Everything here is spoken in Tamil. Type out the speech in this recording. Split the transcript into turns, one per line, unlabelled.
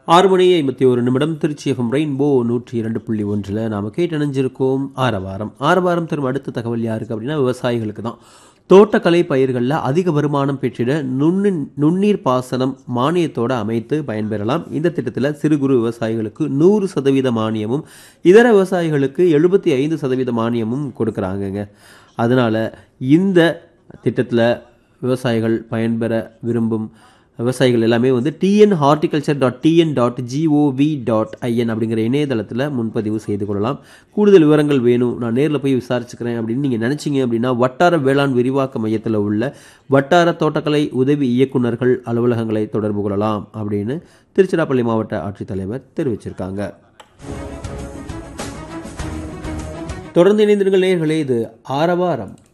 ஆறு மணி ஐம்பத்தி ஒரு நிமிடம் திருச்சி எஃப்எம் ரெயின்போ நூற்றி இரண்டு புள்ளி ஒன்றில் நாம் கேட்டணிஞ்சிருக்கோம் ஆரவாரம் ஆரவாரம் தரும் அடுத்த தகவல் யாருக்கு அப்படின்னா விவசாயிகளுக்கு தான் தோட்டக்கலை பயிர்களில் அதிக வருமானம் பெற்றிட நுண்ணு நுண்ணீர் பாசனம் மானியத்தோட அமைத்து பயன்பெறலாம் இந்த திட்டத்தில் சிறு குறு விவசாயிகளுக்கு நூறு சதவீத மானியமும் இதர விவசாயிகளுக்கு எழுபத்தி ஐந்து சதவீத மானியமும் கொடுக்குறாங்கங்க அதனால இந்த திட்டத்தில் விவசாயிகள் பயன்பெற விரும்பும் விவசாயிகள் எல்லாமே வந்து TN horticulture dot TN dot gov dot in அப்படிங்கிற இணையதளத்தில் முன்பதிவு செய்து கொள்ளலாம் கூடுதல் விவரங்கள் வேணும் நான் நேரில் போய் விசாரிச்சுக்கிறேன் அப்படின்னு நீங்கள் நினச்சிங்க அப்படின்னா வட்டார வேளாண் விரிவாக்க மையத்தில் உள்ள வட்டார தோட்டக்கலை உதவி இயக்குநர்கள் அலுவலகங்களை தொடர்பு கொள்ளலாம் அப்படின்னு திருச்சிராப்பள்ளி மாவட்ட ஆட்சித்தலைவர் தெரிவிச்சிருக்காங்க தொடர்ந்து இணைந்திருங்கள் நேர்களே இது ஆரவாரம்